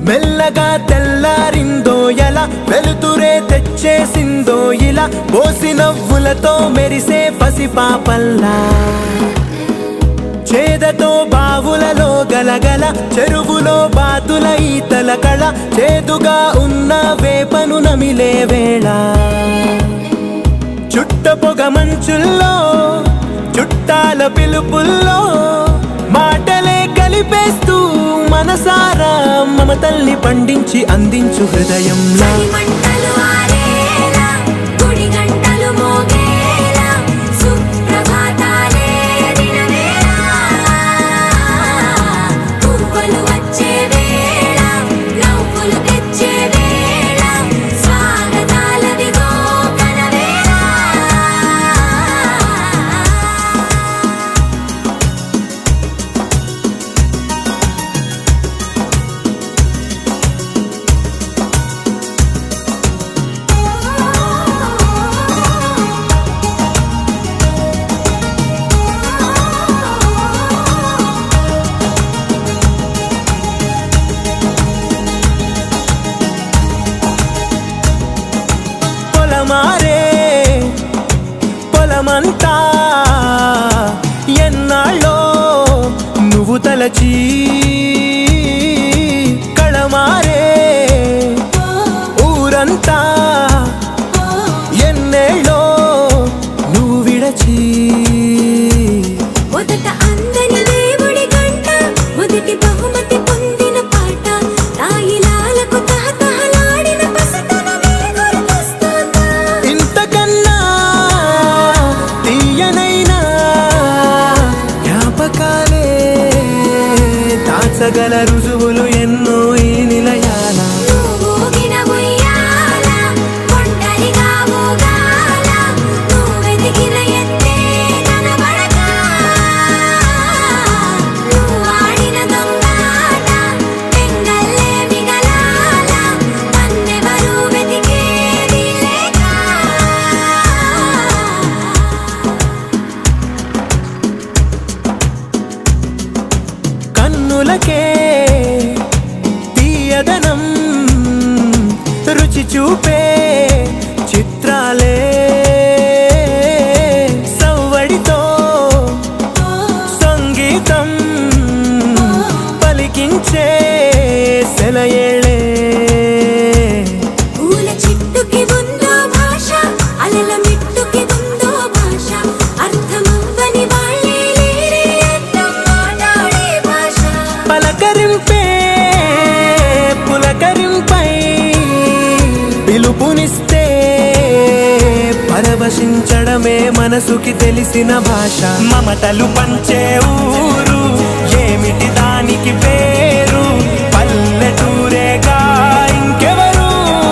మెల్లగా తెల్లారిందో ఎలా వెలుతురే తెచ్చేసిందో ఇలా పోసి నవ్వులతో మెరిసే పసిపాపల్లా చేదతో బావులలో గలగల చెరువులో బాతుల ఈతల కళ చేదుగా ఉన్న వేపను నమిలే వేళ చుట్ట పొగ మంచుల్లో చుట్టాల పిలుపుల్లో మాటలే కలిపేస్తూ మనసారా మమతల్ని పండించి అందించు హృదయంలా మంటలు ఆరేలా గుడి గంటలు మోగేలా సుప్రభాతాలే దినవేళ పువ్వులు వచ్చే వేళ నవ్వులు తెచ్చే వేళ స్వాగతాలదిగో కనవేళ పొలమారే పొలమంతా ఎన్నాళ్ళో నువ్వు తలచి కళమారే ఊరంతా ఎన్నేళ్ళో నువ్వు విడచి మొదట అందని దేవుడి గంట మొదటి బహుమతి పొందిన పాట తాయిలాలకు తహతహలాడిన పసితనమే గుర్తొస్తుందా ఇంతకన్నా తీయనైనా జ్ఞాపకాలే దాచగల రుజువులు ఎన్నో ఈ నిలయాల నువ్వు ఊగిన ఉయ్యాల కొండలిగా ఊగాల నువ్వెదిగిన ఎత్తే కనబడక నువ్వు ఆడిన దొంగాట పెంగల్లే మిగలాల నన్నెవరూ వెతికేది లేక కన్నులకే తీయదనం రుచి చూపే చిత్రాలే సవ్వడితో సంగీతం పలికించే సెలయేళే పూల చెట్టుకి ఉందో భాష అలల మిట్టుకి ఉందో భాష అర్థమవ్వని వాళ్ళే లేరే అర్థం మాట్లాడే భాష పలకరింపే పులకరింపై పిలుపునిస్తే పరవశించడమే మనసుకి తెలిసిన భాష మమతలు పంచే ఊరు ఏమిటి దానికి పేరు పల్లెటూరేగా ఇంకెవరు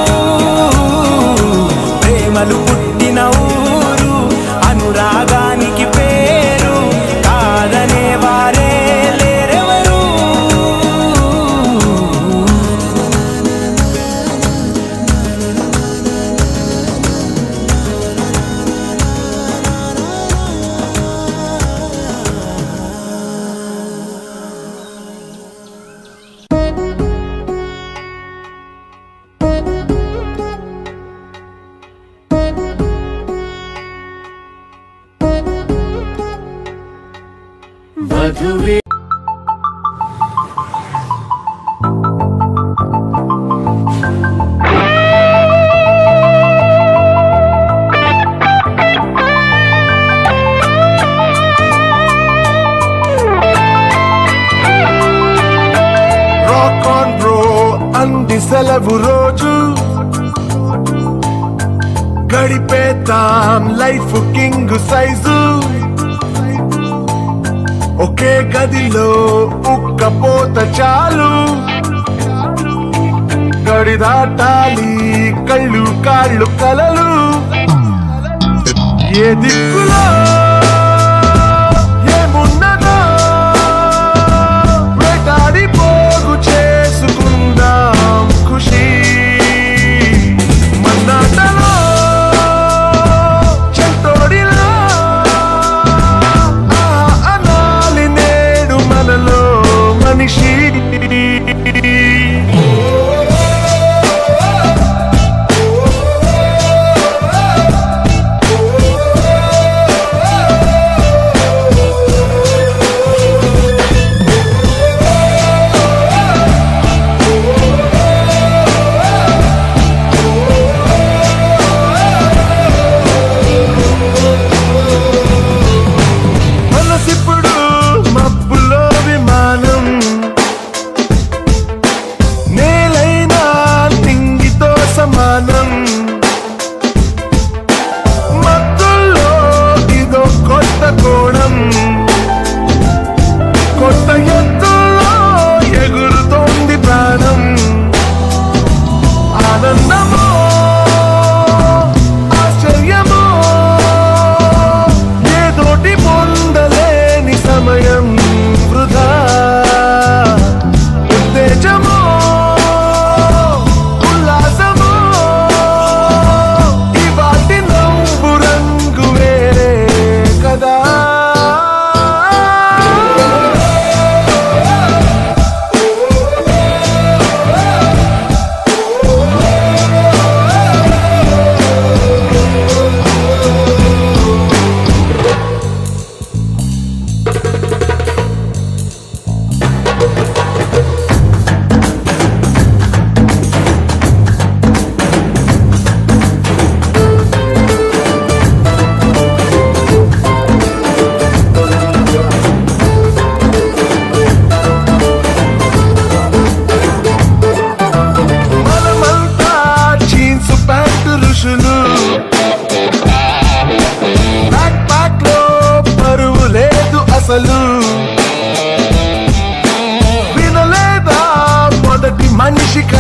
ప్రేమలు పుట్టిన ఊరు అనురాగానికి పేరు కాదనే వారే లేరెవరు వధువే రాక్ ఆన్ బ్రో అంది సెలవు రోజు గడిపేతాం లైఫ్ కింగ్ సైజు ఒకే గదిలో ఉక్కపోత చాలు గడి దాటాలి కళ్ళు కాళ్ళు కలలు ఏ దిక్కులో ఏమున్నదో వేటాడి పోగు చేసుకుందాం ఖుషి మన్నాటలో చెంతోడిలో ఆహా అనాలి నేడు మనలో మనిషి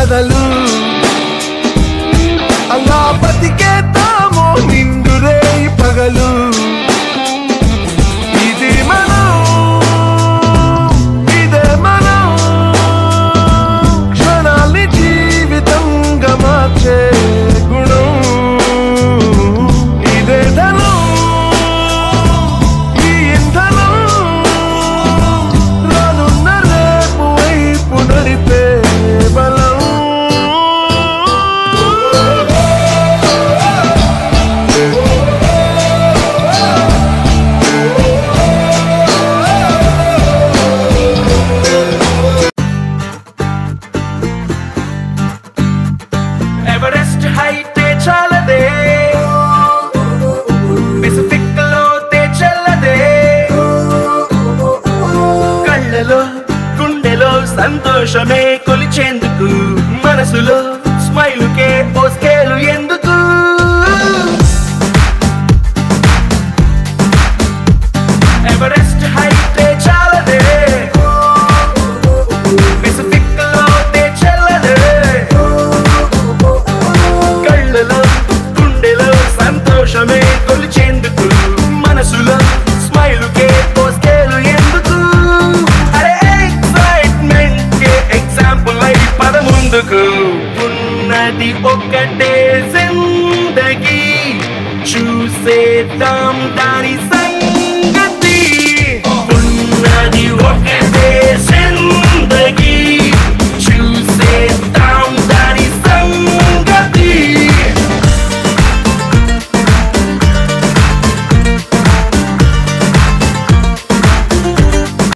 బదలు అలా బతికేద్దాము నిండు రేయి పగలు ఇది మనం ఇదే మనం క్షణాల్ని జీవితంగా మార్చే గుణం ఇదే ధనం ఈ ఇంధనం రానున్న రేపు వైపు నడిపే బలం ఎవరెస్ట్ హైటే చాలదే పెసిఫిక్ లో చెల్లదే కళ్ళలో గుండెలో సంతోషమే కొలిచేందుకు మనసులో స్మైలుకే ఓ స్కేలు ఎందుకు ఎవరెస్ట్ హైటే చాలదే పెసిఫిక్ లో చెల్లదే కళ్ళలో గుండెలో సంతోషమే కొలిచేందుకు మనసులో స్మైలుకే పోస్కేలు ఎందుకు అరే ఎక్సైట్మెంట్ కే ఎగ్జాంపుల్ అయి పద ముందుకు ఉన్నది ఒక్కటే జిందగీ చూసేద్దాం దాని స